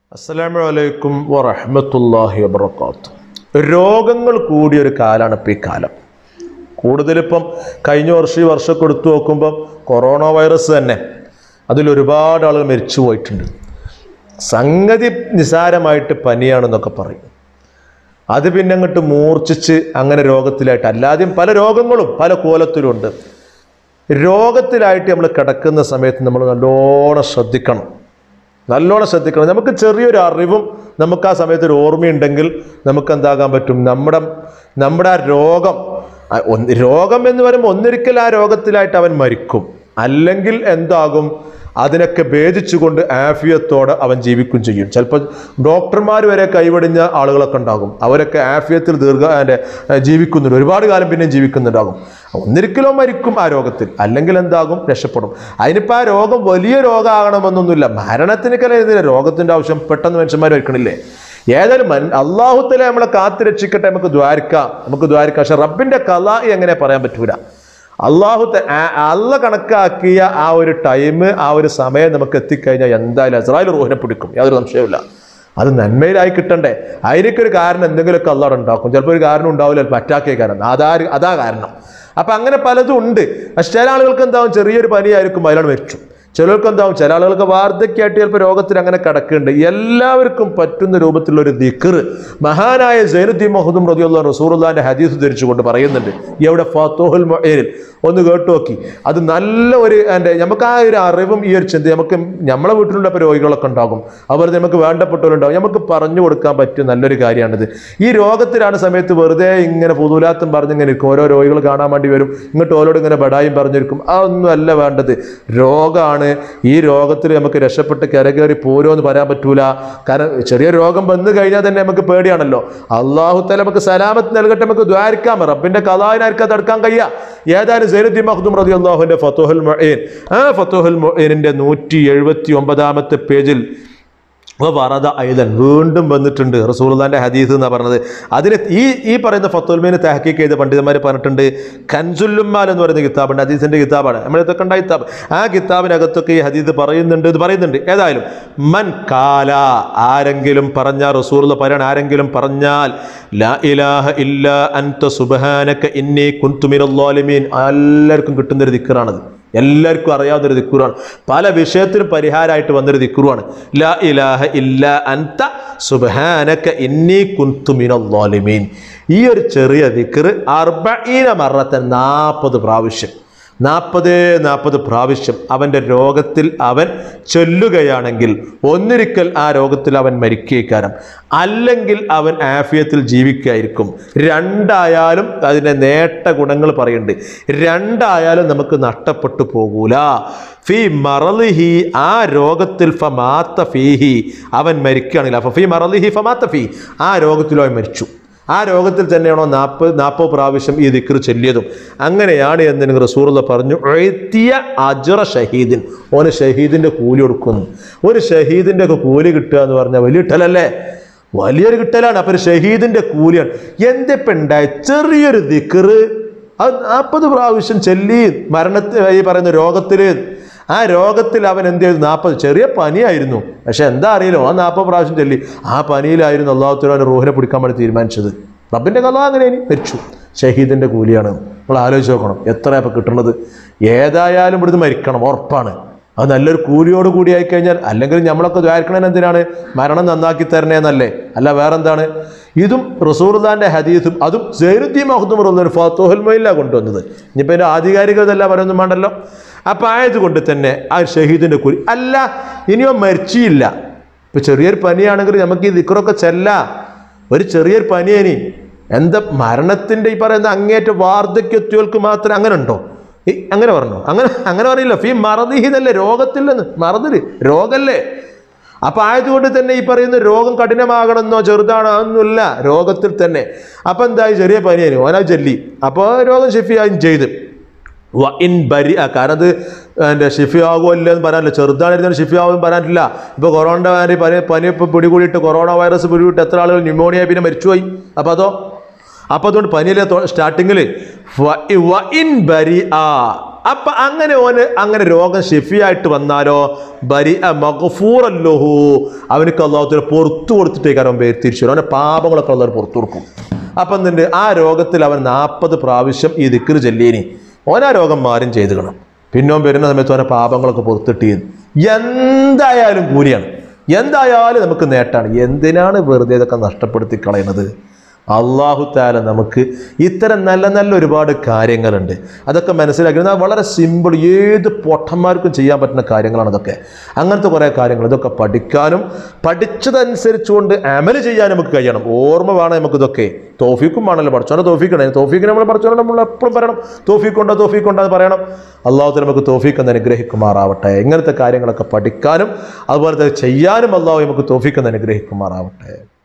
അസ്സലാമു അലൈക്കും വറഹ്മത്തുള്ളാഹി വബറകാത്ത് രോഗങ്ങൾ കൂടിയ ഒരു കാലമാണ് ഇപ്പോൾ ഈ കാലം കൂടുതലിപ്പം കഴിഞ്ഞ വർഷം ഈ വർഷമൊക്കെ എടുത്തു നോക്കുമ്പം കൊറോണ വൈറസ് തന്നെ അതിൽ ഒരുപാട് ആളുകൾ മരിച്ചു പോയിട്ടുണ്ട് സംഗതി നിസാരമായിട്ട് പനിയാണെന്നൊക്കെ പറയും അത് പിന്നെ അങ്ങോട്ട് മൂർച്ഛിച്ച് അങ്ങനെ രോഗത്തിലായിട്ട് അല്ലാതെയും പല രോഗങ്ങളും പല കോലത്തിലുണ്ട് രോഗത്തിലായിട്ട് നമ്മൾ കിടക്കുന്ന സമയത്ത് നമ്മൾ നല്ലോണം ശ്രദ്ധിക്കണം നല്ലോണം ശ്രദ്ധിക്കണം നമുക്ക് ചെറിയൊരു അറിവും നമുക്ക് ആ സമയത്ത് ഒരു ഓർമ്മയുണ്ടെങ്കിൽ നമുക്ക് എന്താകാൻ പറ്റും നമ്മുടെ നമ്മുടെ ആ രോഗം ആ ഒന്ന് രോഗം എന്ന് പറയുമ്പോൾ ഒന്നിരിക്കൽ ആ രോഗത്തിലായിട്ട് അവൻ മരിക്കും അല്ലെങ്കിൽ എന്താകും അതിനൊക്കെ ഭേദിച്ചുകൊണ്ട് ആഫിയത്തോടെ അവൻ ജീവിക്കും ചെയ്യും ചിലപ്പോൾ ഡോക്ടർമാർ വരെ കൈവടിഞ്ഞ ആളുകളൊക്കെ ഉണ്ടാകും അവരൊക്കെ ആഫിയത്തിൽ ദീർഘ അതിൻ്റെ ജീവിക്കുന്നുണ്ട് ഒരുപാട് കാലം പിന്നെ ജീവിക്കുന്നുണ്ടാകും ഒന്നിരിക്കലോ മരിക്കും ആ രോഗത്തിൽ അല്ലെങ്കിൽ എന്താകും രക്ഷപ്പെടും അതിനിപ്പോൾ ആ രോഗം വലിയ രോഗമാകണമെന്നൊന്നുമില്ല മരണത്തിനൊക്കെ ഇതിന് രോഗത്തിൻ്റെ ആവശ്യം പെട്ടെന്ന് മനുഷ്യന്മാർ വയ്ക്കണില്ലേ ഏതായാലും മൻ അള്ളാഹുത്തല നമ്മളെ കാത്തു രക്ഷിക്കട്ടെ നമുക്ക് ദ്വാരിക്കാം നമുക്ക് ദ്വാരിക്കാം പക്ഷെ റബ്ബിന്റെ കല എങ്ങനെ പറയാൻ പറ്റൂല അള്ളാഹു ത- ആ- അള്ള കണക്കാക്കിയ ആ ഒരു ടൈം ആ ഒരു സമയം നമുക്ക് എത്തിക്കഴിഞ്ഞാൽ എന്തായാലും അസ്രായേൽ റൂഹിനെ പിടിക്കും യാതൊരു സംശയവുമില്ല അത് നന്മയിലായി കിട്ടണ്ടേ അതിനൊക്കെ കാരണം എന്തെങ്കിലുമൊക്കെ അള്ളാഹ് ഉണ്ടാക്കും ചിലപ്പോൾ ഒരു കാരണം ഉണ്ടാവില്ല ചിലപ്പോൾ അറ്റാക്കിയ കാരണം അതാ അതാ കാരണം അപ്പം അങ്ങനെ പലതും ഉണ്ട് പക്ഷെ ചില ആളുകൾക്ക് എന്താവും ചെറിയൊരു പനിയായിരിക്കും അതിലാണ് മരിച്ചു ചിലർക്ക് എന്താവും ചില ആളുകൾക്ക് വാർദ്ധക്യമായിട്ട് ചിലപ്പോൾ രോഗത്തിൽ അങ്ങനെ കിടക്കുന്നുണ്ട് എല്ലാവർക്കും പറ്റുന്ന രൂപത്തിലുള്ള ഒരു ദിക്കർ മഹാനായ സൈനുദ്ദീൻ മഹദും റതിയുള്ള റസൂറുല്ലാന്റെ ഹദീസ് ധരിച്ചുകൊണ്ട് പറയുന്നുണ്ട് എവിടെ ഫത്തോഹുൽ മൊഹേരിൽ ഒന്ന് കേട്ടു നോക്കി അത് നല്ല ഒരു എൻ്റെ നമുക്ക് ആ ഒരു അറിവും ഈ ഒരു ചിന്ത നമുക്ക് നമ്മളെ വീട്ടിലുള്ള ഇപ്പോൾ രോഗികളൊക്കെ ഉണ്ടാകും അതുപോലെ തന്നെ നമുക്ക് വേണ്ടപ്പെട്ടവരുണ്ടാകും നമുക്ക് പറഞ്ഞു കൊടുക്കാൻ പറ്റിയ നല്ലൊരു കാര്യമാണിത് ഈ രോഗത്തിലാണ് സമയത്ത് വെറുതെ ഇങ്ങനെ പുതുലാത്തും പറഞ്ഞിങ്ങനെ ഇരിക്കും ഓരോ രോഗികൾ കാണാൻ വേണ്ടി വരും ഇങ്ങോട്ട് ഓരോട് ഇങ്ങനെ ബടായും പറഞ്ഞിരിക്കും അതൊന്നും അല്ല വേണ്ടത് രോഗമാണ് ഈ രോഗത്തിൽ നമുക്ക് രക്ഷപ്പെട്ട് കരകയറി പോരോന്ന് പറയാൻ പറ്റൂല കാരണം ചെറിയ രോഗം വന്നു കഴിഞ്ഞാൽ തന്നെ നമുക്ക് പേടിയാണല്ലോ അള്ളാഹുത്തല നമുക്ക് സലാമത്ത് നൽകട്ടെ നമുക്ക് ദ്വാരിക്കാം റബ്ബിന്റെ കഥാവിനാർക്കും തടുക്കാൻ കഴിയുക ഏതായാലും സൈനുദ്ദീൻ മഖ്ദൂം റതി അള്ളാഹുവിന്റെ ഫത്തോഹുൽ മൊയ്ൻ ആ ഫത്തോഹുൽ മൊയ്നിന്റെ നൂറ്റി എഴുപത്തി ഒമ്പതാമത്തെ പേജിൽ വറദ ഐലൻ വീണ്ടും വന്നിട്ടുണ്ട് റസൂൽദാന്റെ ഹദീസ് എന്നാ പറഞ്ഞത് അതിന് ഈ ഈ പറയുന്ന ഫത്തുൽമീന് തഹക്കീക്ക് ചെയ്ത പണ്ഡിതന്മാർ പറഞ്ഞിട്ടുണ്ട് കൻസുല്ലുമാൽ എന്ന് പറയുന്ന കിതാബുണ്ട് ഹദീസിന്റെ കിതാബാണ് നമ്മളിതൊക്കെ ഉണ്ടായ കിതാബ് ആ കിതാബിനകത്തൊക്കെ ഈ ഹദീസ് പറയുന്നുണ്ട് ഇത് പറയുന്നുണ്ട് ഏതായാലും മൻ കാല ആരെങ്കിലും പറഞ്ഞാൽ റസൂൽ പറയണം ആരെങ്കിലും പറഞ്ഞാൽ ലാ ഇലാഹ ഇല്ല അൻത സുബ്ഹാനക ഇന്നി കുൻതു മിനൽ ളാലിമീൻ എല്ലാവർക്കും കിട്ടുന്ന ഒരു ദിക്കറാണത് എല്ലാവർക്കും അറിയാവുന്ന ഒരു ദിക്കുറാണ് പല വിഷയത്തിനും പരിഹാരമായിട്ട് വന്നൊരു ദിക്കുറാണ് ലാ ഇലാഹ ഇല്ല അൻത സുബ്ഹാനക ഇന്നി കുൻതു മിനൽ ളാലിമീൻ ഈ ഒരു ചെറിയ ദിക്കർ അർബഈന മറത്തൻ നാൽപ്പത് പ്രാവശ്യം നാൽപ്പത് നാൽപ്പത് പ്രാവശ്യം അവൻ്റെ രോഗത്തിൽ അവൻ ചൊല്ലുകയാണെങ്കിൽ ഒന്നിരിക്കൽ ആ രോഗത്തിൽ അവൻ മരിക്കേക്കാരം അല്ലെങ്കിൽ അവൻ ആഫിയത്തിൽ ജീവിക്കായിരിക്കും രണ്ടായാലും അതിൻ്റെ നേട്ട ഗുണങ്ങൾ പറയുന്നുണ്ട് രണ്ടായാലും നമുക്ക് നഷ്ടപ്പെട്ടു പോകൂല ഫി മറലിഹി ആ രോഗത്തിൽ ഫമാത്ത ഫീഹി അവൻ മരിക്കുകയാണെങ്കിൽ അപ്പൊ ഫി മറലിഹി ഫമാത്ത ഫീ ആ രോഗത്തിലോ അവൻ മരിച്ചു ആ രോഗത്തിൽ തന്നെയാണോ നാൽപ്പത് നാൽപ്പത് പ്രാവശ്യം ഈ ദിക്ർ ചൊല്ലിയതും അങ്ങനെയാണ് എന്ന് റസൂറുള്ള പറഞ്ഞു എഴുത്തിയ അജറ ഷഹീദിൻ ഓന് ഷഹീദിന്റെ കൂലി കൊടുക്കുന്നു ഒരു ഷഹീദിന്റെ ഒക്കെ കൂലി കിട്ടുക എന്ന് പറഞ്ഞാൽ വലിയ കിട്ടലല്ലേ വലിയൊരു കിട്ടലാണ് അപ്പൊ ഒരു ഷഹീദിന്റെ കൂലിയാണ് എന്തിപ്പം ഉണ്ടായ ചെറിയൊരു ദിക്ർ അത് നാൽപ്പത് പ്രാവശ്യം ചൊല്ലി മരണത്തിൽ ഈ പറയുന്ന രോഗത്തില് ആ രോഗത്തിൽ അവൻ എന്ത് ചെയ്തു നാൽപ്പത് ചെറിയ പനിയായിരുന്നു പക്ഷെ എന്താ അറിയില്ലോ ആ നാൽപ്പത് പ്രാവശ്യം ചൊല്ലി ആ പനിയിലായിരുന്നു അള്ളാഹുത്തല അവൻ റൂഹിനെ പിടിക്കാൻ വേണ്ടി തീരുമാനിച്ചത് റബ്ബിന്റെ കഥ അങ്ങനെ ഇനി മരിച്ചു ഷഹീദിന്റെ കൂലിയാണ് നമ്മൾ ആലോചിച്ച് നോക്കണം എത്ര ഇപ്പം കിട്ടുന്നത് ഏതായാലും ഇവിടുന്ന് മരിക്കണം ഉറപ്പാണ് അത് നല്ലൊരു കൂലിയോട് കൂടി ആയിക്കഴിഞ്ഞാൽ അല്ലെങ്കിൽ നമ്മളൊക്കെ ദ്വാരിക്കണത് എന്തിനാണ് മരണം നന്നാക്കി തരണേന്നല്ലേ അല്ല വേറെന്താണ് ഇതും റസൂർദാന്റെ ഹദീസും അതും സൈനുദ്ദീൻ മഹദൂം റസൂൽ ഫത്തോഹൽമയിലാണ് കൊണ്ടുവന്നത് ഇനിയിപ്പോൾ അതിൻ്റെ ആധികാരികതല്ല പറയുന്നതും വേണ്ടല്ലോ അപ്പം ആയതുകൊണ്ട് തന്നെ ആ ഷഹീദിന്റെ കൂലി അല്ല ഇനിയോ മരിച്ചില്ല ഇപ്പൊ ചെറിയൊരു പനിയാണെങ്കിൽ നമുക്ക് ഈ ദിക്കറൊക്കെ ചെല്ല ഒരു ചെറിയൊരു പനിയേനി എന്താ മരണത്തിന്റെ ഈ പറയുന്ന അങ്ങേറ്റ വാർദ്ധക്യത്വർക്ക് മാത്രം അങ്ങനെ ഉണ്ടോ ഈ അങ്ങനെ പറഞ്ഞോ അങ്ങനെ അങ്ങനെ പറയില്ല ഫീ മറദിഹിന്നല്ലേ രോഗത്തില്ലെന്ന് മറതില് രോഗല്ലേ അപ്പൊ ആയതുകൊണ്ട് തന്നെ ഈ പറയുന്ന രോഗം കഠിനമാകണമെന്നോ ചെറുതാണോ അതൊന്നുമില്ല രോഗത്തിൽ തന്നെ അപ്പൊ എന്തായി ചെറിയ പനിയേനു ഓനാ ചൊല്ലി അപ്പോൾ രോഗം ഷിഫിയായും ചെയ്ത് വ ഇൻ ബരി ആ കാരണം അത് എൻ്റെ ഷിഫി ആകുമോ ഇല്ല എന്ന് പറയാനില്ല ചെറുതാണിരുന്നാലും ഷിഫി ആകുമെന്ന് പറയാനില്ല ഇപ്പോൾ കൊറോണ പനി പനി പനി ഇപ്പോൾ പിടികൂടിയിട്ട് കൊറോണ വൈറസ് പിടികൂടിയിട്ട് എത്ര ആളുകൾ ന്യൂമോണിയ പിന്നെ മരിച്ചുപോയി അപ്പോൾ അതോ അപ്പോൾ അതുകൊണ്ട് പനിയിലെ സ്റ്റാർട്ടിങ്ങിൽ ഇൻ ബരി ആ അപ്പൊ അങ്ങനെ ഓന് അങ്ങനെ രോഗം ഷെഫിയായിട്ട് വന്നാലോ ബരി മഗഫൂറല്ലോഹു അവനക്ക് അള്ളാഹുത്തിന് പുറത്തു കൊടുത്തിട്ടേക്കാരൻ പേര് തിരിച്ചു വരും അവന്റെ പാപങ്ങളൊക്കെ അള്ളാഹ് പുറത്തു കൊടുക്കും അപ്പൊ എന്തുണ്ട് ആ രോഗത്തിൽ അവൻ നാൽപ്പത് പ്രാവശ്യം ഈ ദിക്കറ് ചെല്ലിയേനി ഓൻ ആ രോഗം മാറും ചെയ്തു കാണും പിന്നെ ഓൻ വരുന്ന സമയത്ത് ഓനെ പാപങ്ങളൊക്കെ പുറത്തിട്ട് എന്തായാലും കൂലിയാണ് എന്തായാലും നമുക്ക് നേട്ടാണ് എന്തിനാണ് വെറുതെ ഇതൊക്കെ നഷ്ടപ്പെടുത്തി കളയുന്നത് അള്ളാഹു താല നമുക്ക് ഇത്തരം നല്ല നല്ല ഒരുപാട് കാര്യങ്ങളുണ്ട് അതൊക്കെ മനസ്സിലാക്കി എന്നാൽ വളരെ സിമ്പിൾ ഏത് പൊട്ടന്മാർക്കും ചെയ്യാൻ പറ്റുന്ന കാര്യങ്ങളാണ് അതൊക്കെ അങ്ങനത്തെ കുറേ കാര്യങ്ങൾ ഇതൊക്കെ പഠിക്കാനും പഠിച്ചതനുസരിച്ചുകൊണ്ട് അമല് ചെയ്യാൻ നമുക്ക് കഴിയണം ഓർമ്മ വേണം നമുക്ക് ഇതൊക്കെ തോഫിക്കും വേണമല്ലോ പഠിച്ചോനെ തോഫിക്കണേ തോഫിക്കിനെ നമ്മൾ പഠിച്ചോനെ നമ്മൾ എപ്പോഴും പറയണം തോഫിക്കുണ്ടോ തോഫിക്കുണ്ടോ എന്ന് പറയണം അള്ളാഹുത്തിന് നമുക്ക് തോഫിക്കെന്ന് അനുഗ്രഹിക്കുമാറാവട്ടെ ഇങ്ങനത്തെ കാര്യങ്ങളൊക്കെ പഠിക്കാനും അതുപോലെ തന്നെ ചെയ്യാനും അള്ളാഹു നമുക്ക് തോഫിക്കെന്ന് അനുഗ്രഹിക്കുമാറാവട്ടെ